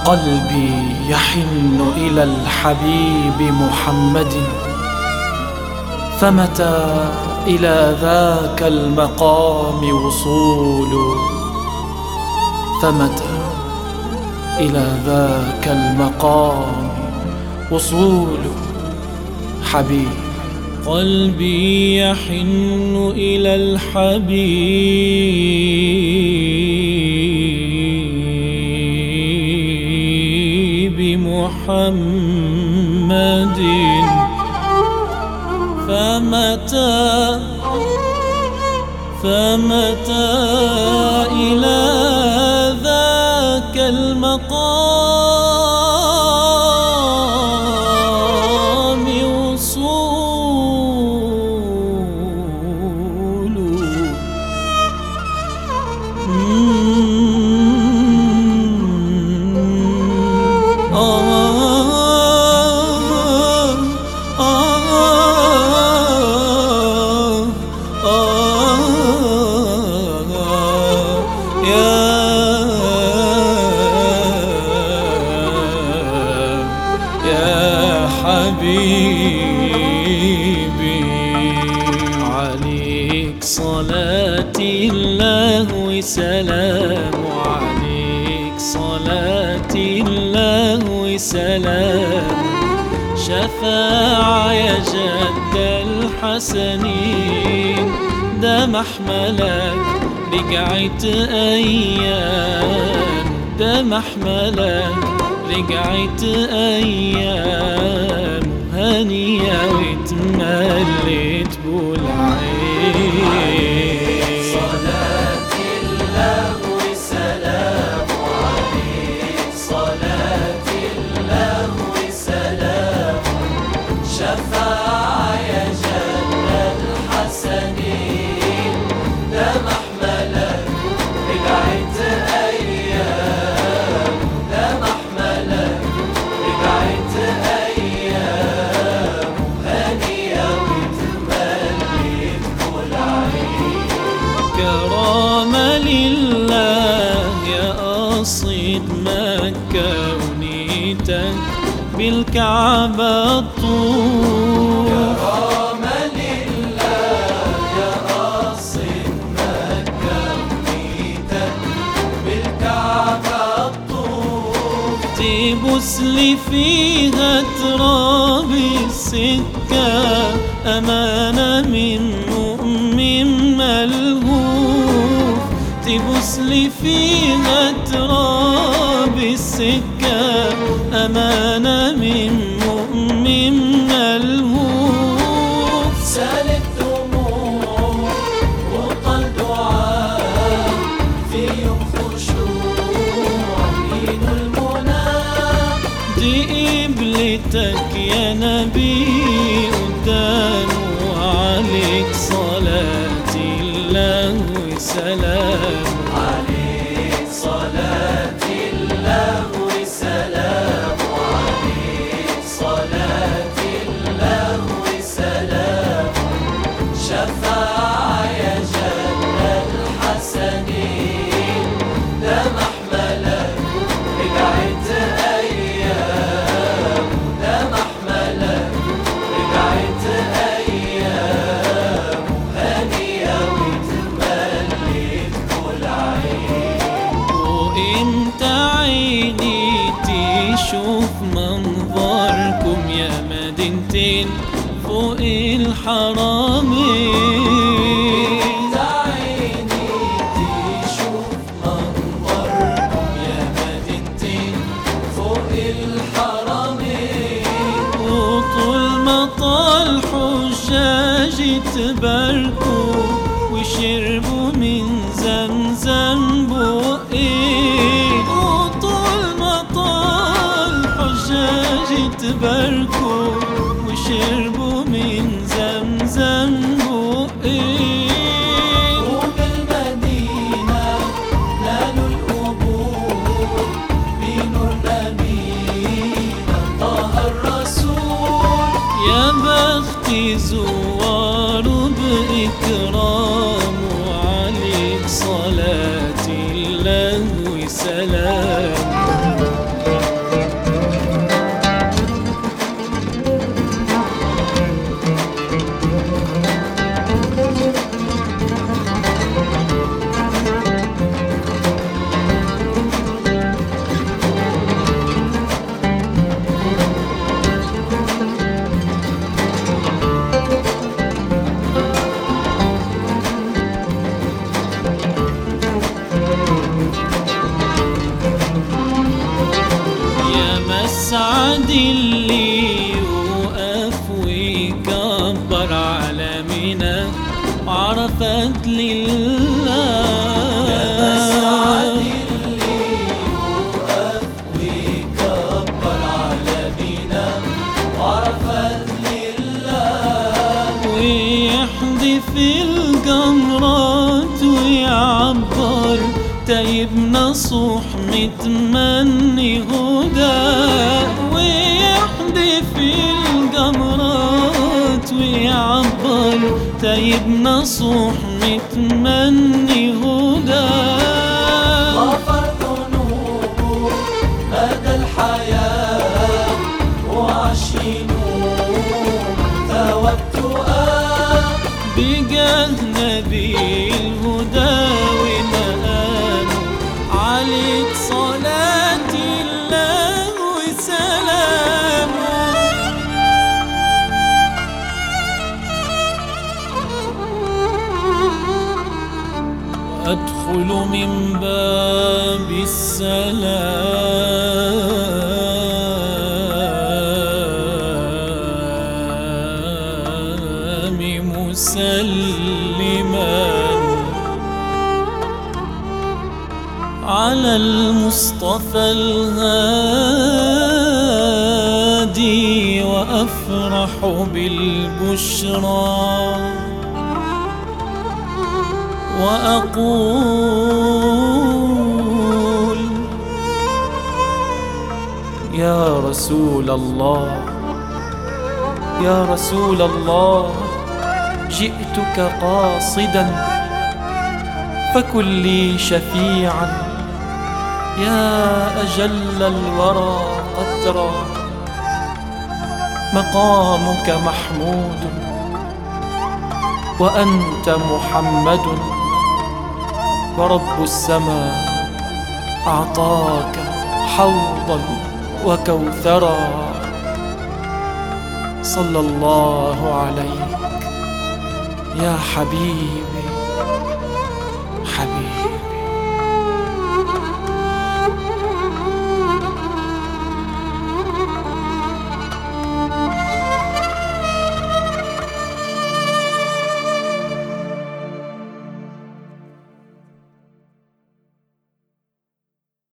قلبي يحن إلى الحبيب محمد فمتى إلى ذاك المقام وصول فمتى إلى ذاك المقام وصول حبيب قلبي يحن إلى الحبيب محمد فمتى فمتى إلى ذاك المقام وصول آه آه آه يا يا حبيبي عليك صلاة الله وسلام عليك صلاة الله وسلام شفاعة يا جد الحسنين ده محملك رجعت أيام ده محملك رجعت أيام هنية واتملت بالعين صلاة الله وسلام عليك صلاة الله وسلام شفاعة يا جل الحسنين ده محملك رجعت أيام ده محملك رجعت أيام هنية واتملت كل عين كرامة لله يا قصيد مكة ونيتك بالكعبة الطور كرامة لله يا قاصد مكة ونيتك بالكعبة الطوف تبوس لي فيها تراب السكة أمانة من مؤمن ملهوف تبوس لي فيها تراب السكة أمانة من مؤمن ملهوف سالت دموع وطل دعاء في يوم خشوع دين المنى دي قبلتك يا نبي قدام وعليك صلاة الله وسلام عليك صلاة الله وسلام عليك صلاة الله وسلام شفاعة يا جل الحسنين ده محملك رجعت أيام ده محملك رجعت أيام هنية واتملت كل عين وانت عيني تشوف منظركم يا مدينتين فوق الحرمين عيني تشوف منظركم يا مدينتين فوق الحرمين وطول ما طال حجاج تباركوا وشربوا من زمزم بقين وطول ما طال حجاج تباركوا وشربوا من زمزم بقين وبالمدينة نالوا القبور بنور نبينا طه الرسول يا بخت زوار بإكرام وعليك صلاة الله وسلام فضل الله سعد اللي يوقف ويكبر على بنا وعرفت لله ويحذف الجمرات ويعبر تايب نصوح متمني هدى ويحذف الجمرات ويعبر تايب نصوح متمني هدى غفر ذنوبه مدى الحياة وعاش ينوم ثوبت آه بجاه نبي الهدى ومآله عليك صلاة الله وسلامه أدخل من باب السلام مسلما على المصطفى الهادي وأفرح بالبشرى وأقول يا رسول الله يا رسول الله جئتك قاصدا فكن لي شفيعا يا أجل الورى قدرا مقامك محمود وأنت محمد ورب السماء أعطاك حوضا وكوثرا صلى الله عليك يا حبيبي حبيبي